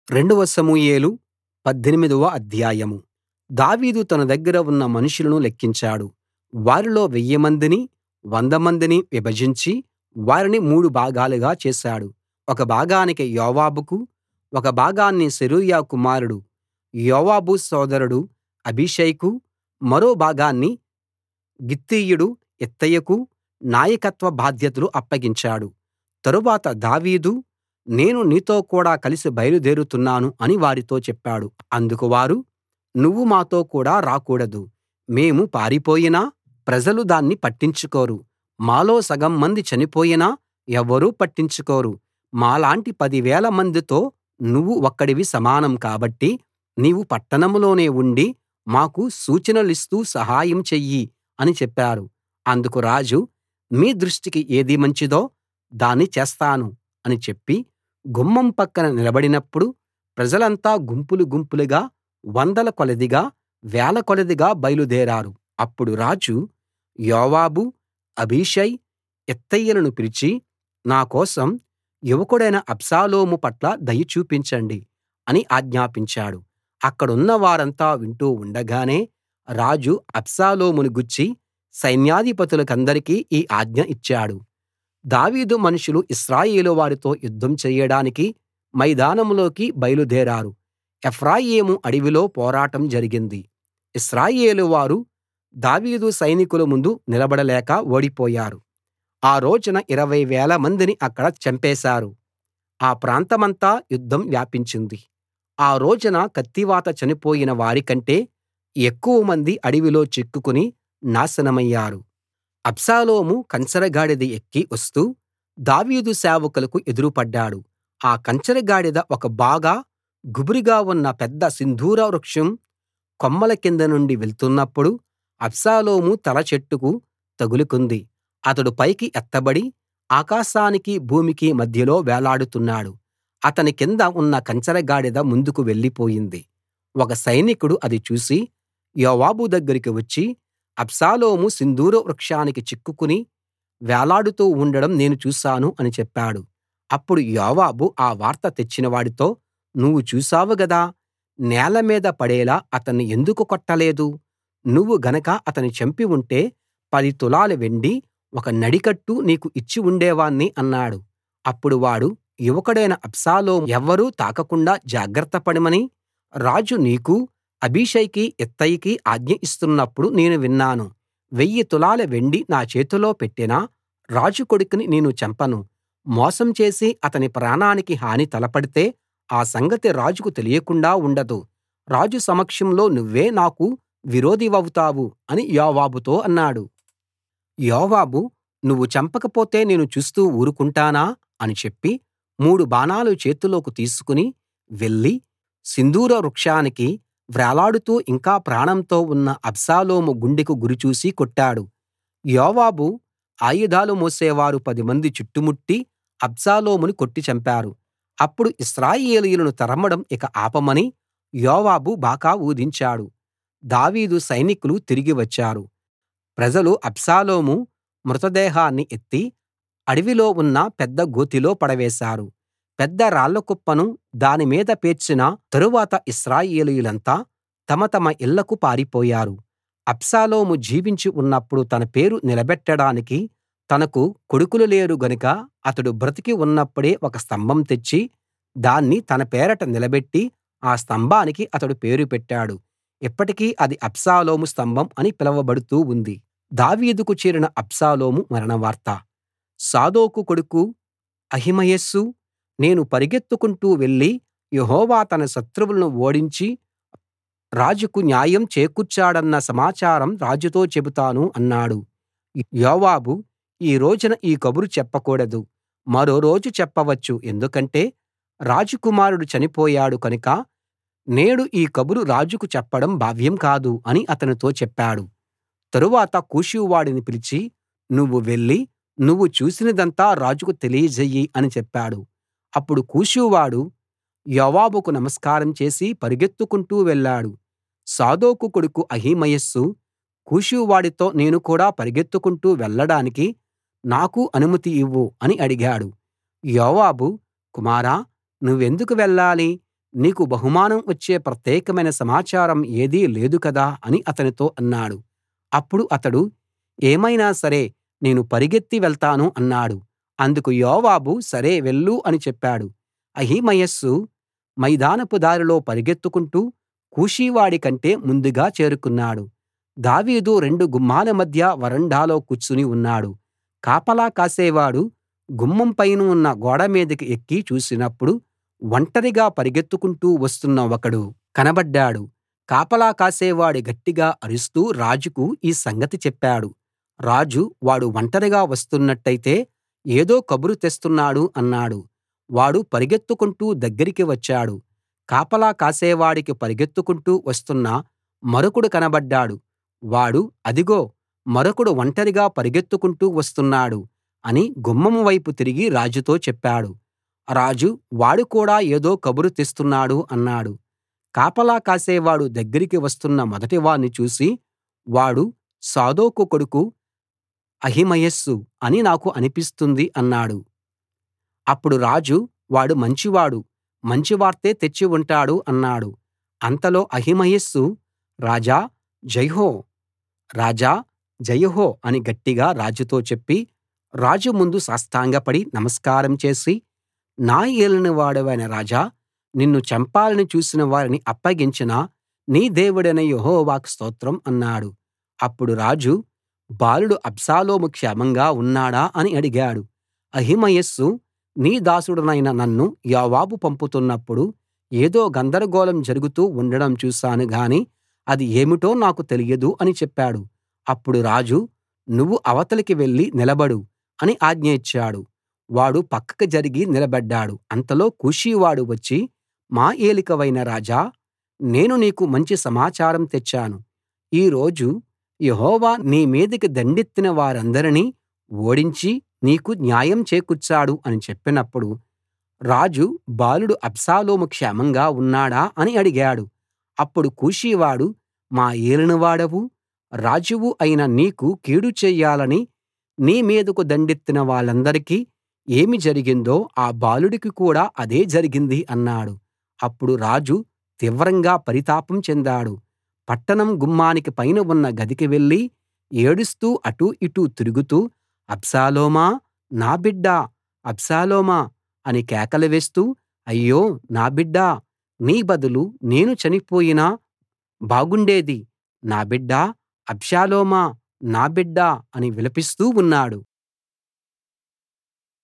రెండవ సమూయేలు పద్దెనిమిదవ అధ్యాయం దావీదు తన దగ్గర ఉన్న మనుషులను లెక్కించాడు వారిలో వెయ్యిమందిని వందమందిని విభజించి వారిని మూడు భాగాలుగా చేశాడు ఒక భాగానికి యోవాబుకు ఒక భాగాన్ని సెరూయా కుమారుడు యోవాబు సోదరుడు అబీషైకు మరో భాగాన్ని గిత్తీయుడు ఇత్తయికు నాయకత్వ బాధ్యతలు అప్పగించాడు తరువాత దావీదు నేను నీతో కూడా కలిసి బయలుదేరుతున్నాను అని వారితో చెప్పాడు అందుకు వారు నువ్వు మాతో కూడా రాకూడదు మేము పారిపోయినా ప్రజలు దాన్ని పట్టించుకోరు మాలో సగం మంది చనిపోయినా ఎవ్వరూ పట్టించుకోరు మాలాంటి పదివేల మందితో నువ్వు ఒక్కడివి సమానం కాబట్టి నీవు పట్టణంలోనే ఉండి మాకు సూచనలిస్తూ సహాయం చెయ్యి అని చెప్పారు అందుకు రాజు మీ దృష్టికి ఏది మంచిదో దాన్ని చేస్తాను అని చెప్పి గుమ్మం పక్కన నిలబడినప్పుడు ప్రజలంతా గుంపులు గుంపులుగా వందల కొలదిగా వేల కొలదిగా బయలుదేరారు అప్పుడు రాజు యోవాబు అబీషై ఇత్తయిలను పిలిచి నా కోసం యువకుడైన అబ్షాలోము పట్ల దయ చూపించండి అని ఆజ్ఞాపించాడు అక్కడున్న వారంతా వింటూ ఉండగానే రాజు అబ్షాలోమును గూర్చి సైన్యాధిపతులకందరికీ ఈ ఆజ్ఞ ఇచ్చాడు దావీదు మనుషులు ఇశ్రాయేలు వారితో యుద్ధం చెయ్యడానికి మైదానంలోకి బయలుదేరారు ఎఫ్రాయిము అడవిలో పోరాటం జరిగింది ఇశ్రాయేలు వారు దావీదు సైనికుల ముందు నిలబడలేక ఓడిపోయారు ఆ రోజున ఇరవై వేల మందిని అక్కడ చంపేశారు ఆ ప్రాంతమంతా యుద్ధం వ్యాపించింది ఆ రోజున కత్తివాత చనిపోయిన వారికంటే ఎక్కువమంది అడవిలో చిక్కుకుని నాశనమయ్యారు అబ్షాలోము కంచరగాడిద ఎక్కి వస్తూ దావీదు సేవకులకు ఎదురుపడ్డాడు ఆ కంచరగాడిద ఒక బాగా గుబురుగా ఉన్న పెద్ద సింధూర వృక్షం కొమ్మల కింద నుండి వెళ్తున్నప్పుడు అబ్షాలోము తల చెట్టుకు తగులుకుంది అతడు పైకి ఎత్తబడి ఆకాశానికి భూమికి మధ్యలో వేలాడుతున్నాడు అతని కింద ఉన్న కంచరగాడిద ముందుకు వెళ్ళిపోయింది ఒక సైనికుడు అది చూసి యోవాబు దగ్గరికి వచ్చి అబ్షాలోము సింధూర వృక్షానికి చిక్కుకుని వేలాడుతూ ఉండడం నేను చూశాను అని చెప్పాడు అప్పుడు యోవాబు ఆ వార్త తెచ్చినవాడితో నువ్వు చూశావు గదా నేల మీద పడేలా అతన్ని ఎందుకు కొట్టలేదు నువ్వు గనక అతని చంపి ఉంటే పది తులాల వెండి ఒక నడికట్టు నీకు ఇచ్చి ఉండేవాణ్ణి అన్నాడు అప్పుడు వాడు యువకుడైన అబ్షాలోము ఎవ్వరూ తాకకుండా జాగ్రత్త పడమని రాజు నీకూ అబీషైకి ఇత్తయికి ఆజ్ఞ ఇస్తున్నప్పుడు నేను విన్నాను వెయ్యి తులాల వెండి నా చేతిలో పెట్టినా రాజు కొడుకుని నేను చంపను మోసం చేసి అతని ప్రాణానికి హాని తలపెడితే ఆ సంగతి రాజుకు తెలియకుండా ఉండదు రాజు సమక్షంలో నువ్వే నాకు విరోధివవుతావు అని యోవాబుతో అన్నాడు యోవాబు నువ్వు చంపకపోతే నేను చూస్తూ ఊరుకుంటానా అని చెప్పి మూడు బాణాలు చేతిలోకి తీసుకుని వెళ్లి సింధూర వృక్షానికి వ్రేలాడుతూ ఇంకా ప్రాణంతో ఉన్న అబ్షాలోము గుండెకు గురి చూసి కొట్టాడు యోవాబు ఆయుధాలు మోసేవారు పదిమంది చుట్టుముట్టి అబ్షాలోమును కొట్టి చంపారు అప్పుడు ఇశ్రాయేలీయులను తరమడం ఇక ఆపమని యోవాబు బాకా ఊదించాడు దావీదు సైనికులు తిరిగి వచ్చారు ప్రజలు అబ్షాలోము మృతదేహాన్ని ఎత్తి అడవిలో ఉన్న పెద్ద గోతిలో పడవేశారు పెద్ద రాళ్ల కుప్పను దాని మీద పేర్చిన తరువాత ఇశ్రాయేలీయులంతా తమ తమ ఇళ్ళకు పారిపోయారు అబ్షాలోము జీవించి ఉన్నప్పుడు తన పేరు నిలబెట్టడానికి తనకు కొడుకులు లేరు గనుక అతడు బ్రతికి ఉన్నప్పుడే ఒక స్తంభం తెచ్చి దాన్ని తన పేరట నిలబెట్టి ఆ స్తంభానికి అతడు పేరు పెట్టాడు ఇప్పటికీ అది అబ్షాలోము స్తంభం అని పిలువబడుతూ ఉంది దావీదుకు చేరిన అబ్షాలోము మరణవార్త సాదోకు కొడుకు అహిమయస్సు నేను పరిగెత్తుకుంటూ వెళ్లి యెహోవా తన శత్రువులను ఓడించి రాజుకు న్యాయం చేకూర్చాడన్న సమాచారం రాజుతో చెబుతాను అన్నాడు యోవాబు ఈ రోజున ఈ కబురు చెప్పకూడదు మరో రోజు చెప్పవచ్చు ఎందుకంటే రాజకుమారుడు చనిపోయాడు కనుక నేడు ఈ కబురు రాజుకు చెప్పడం భావ్యం కాదు అని అతనితో చెప్పాడు తరువాత కూషువాడిని పిలిచి నువ్వు వెళ్లి నువ్వు చూసినదంతా రాజుకు తెలియజెయ్యి అని చెప్పాడు అప్పుడు కూషువాడు యోవాబుకు నమస్కారం చేసి పరిగెత్తుకుంటూ వెళ్ళాడు సాదోకు కొడుకు అహిమయస్సు కూషువాడితో నేను కూడా పరిగెత్తుకుంటూ వెళ్ళడానికి నాకు అనుమతి ఇవ్వు అని అడిగాడు యోవాబు కుమారా నువ్వెందుకు వెళ్ళాలి నీకు బహుమానం వచ్చే ప్రత్యేకమైన సమాచారం ఏదీ లేదు కదా అని అతనితో అన్నాడు అప్పుడు అతడు ఏమైనా సరే నేను పరిగెత్తి వెళ్తాను అన్నాడు అందుకు యోవాబు సరే వెళ్ళు అని చెప్పాడు అహిమయస్సు మైదానపు దారిలో పరిగెత్తుకుంటూ కూషీవాడి కంటే ముందుగా చేరుకున్నాడు దావీదు రెండు గుమ్మాల మధ్య వరండాలో కూర్చుని ఉన్నాడు కాపలా కాసేవాడు గుమ్మం పైన ఉన్న గోడ మీదికి ఎక్కి చూసినప్పుడు ఒంటరిగా పరిగెత్తుకుంటూ వస్తున్న ఒకడు కనబడ్డాడు కాపలా కాసేవాడు గట్టిగా అరుస్తూ రాజుకు ఈ సంగతి చెప్పాడు రాజు వాడు ఒంటరిగా వస్తున్నట్టయితే ఏదో కబురు తెస్తున్నాడు అన్నాడు వాడు పరిగెత్తుకుంటూ దగ్గరికి వచ్చాడు కాపలా కాసేవాడికి పరిగెత్తుకుంటూ వస్తున్న మరొకడు కనబడ్డాడు వాడు అదిగో మరొకడు ఒంటరిగా పరిగెత్తుకుంటూ వస్తున్నాడు అని గుమ్మం వైపు తిరిగి రాజుతో చెప్పాడు రాజు వాడు కూడా ఏదో కబురు తెస్తున్నాడు అన్నాడు కాపలా కాసేవాడు దగ్గరికి వస్తున్న మొదటివాణ్ణి చూసి వాడు సాదోకు కొడుకు అహిమయస్సు అని నాకు అనిపిస్తుంది అన్నాడు అప్పుడు రాజు వాడు మంచివాడు మంచి వార్తే తెచ్చి ఉంటాడు అన్నాడు అంతలో అహిమయస్సు రాజా జైహో రాజా జయహో అని గట్టిగా రాజుతో చెప్పి రాజు ముందు సాష్టాంగపడి నమస్కారం చేసి నా ఏలినవాడవైన రాజా నిన్ను చంపాలని చూసిన వారిని అప్పగించిన నీ దేవుడైన యెహోవాకు స్తోత్రం అన్నాడు అప్పుడు రాజు బాలుడు అబ్షాలోము క్షేమంగా ఉన్నాడా అని అడిగాడు అహిమయస్సు నీ దాసుడనైన నన్ను యోవాబు పంపుతున్నప్పుడు ఏదో గందరగోళం జరుగుతూ ఉండడం చూశాను గాని అది ఏమిటో నాకు తెలియదు అని చెప్పాడు అప్పుడు రాజు నువ్వు అవతలికి వెళ్లి నిలబడు అని ఆజ్ఞ ఇచ్చాడు వాడు పక్కకి జరిగి నిలబడ్డాడు అంతలో కూషీవాడు వచ్చి మా ఏలికవైన రాజా నేను నీకు మంచి సమాచారం తెచ్చాను ఈ రోజు యెహోవా నీ మీదికి దండెత్తిన వారందరినీ ఓడించి నీకు న్యాయం చేకూర్చాడు అని చెప్పినప్పుడు రాజు బాలుడు అబ్షాలోము క్షేమంగా ఉన్నాడా అని అడిగాడు అప్పుడు కూషీవాడు మా ఏలినవాడవు రాజువు అయిన నీకు కీడు చెయ్యాలని నీ మీదకు దండెత్తిన వాళ్ళందరికీ ఏమి జరిగిందో ఆ బాలుడికి కూడా అదే జరిగింది అన్నాడు అప్పుడు రాజు తీవ్రంగా పరితాపం చెందాడు పట్టణం గుమ్మానికి పైన ఉన్న గదికి వెళ్లి ఏడుస్తూ అటూ ఇటూ తిరుగుతూ అబ్షాలోమా నా బిడ్డా అబ్షాలోమా అని కేకలు వేస్తూ అయ్యో నా బిడ్డా నీ బదులు నేను చనిపోయినా బాగుండేది నా బిడ్డా అబ్షాలోమా నా బిడ్డా అని విలపిస్తూ ఉన్నాడు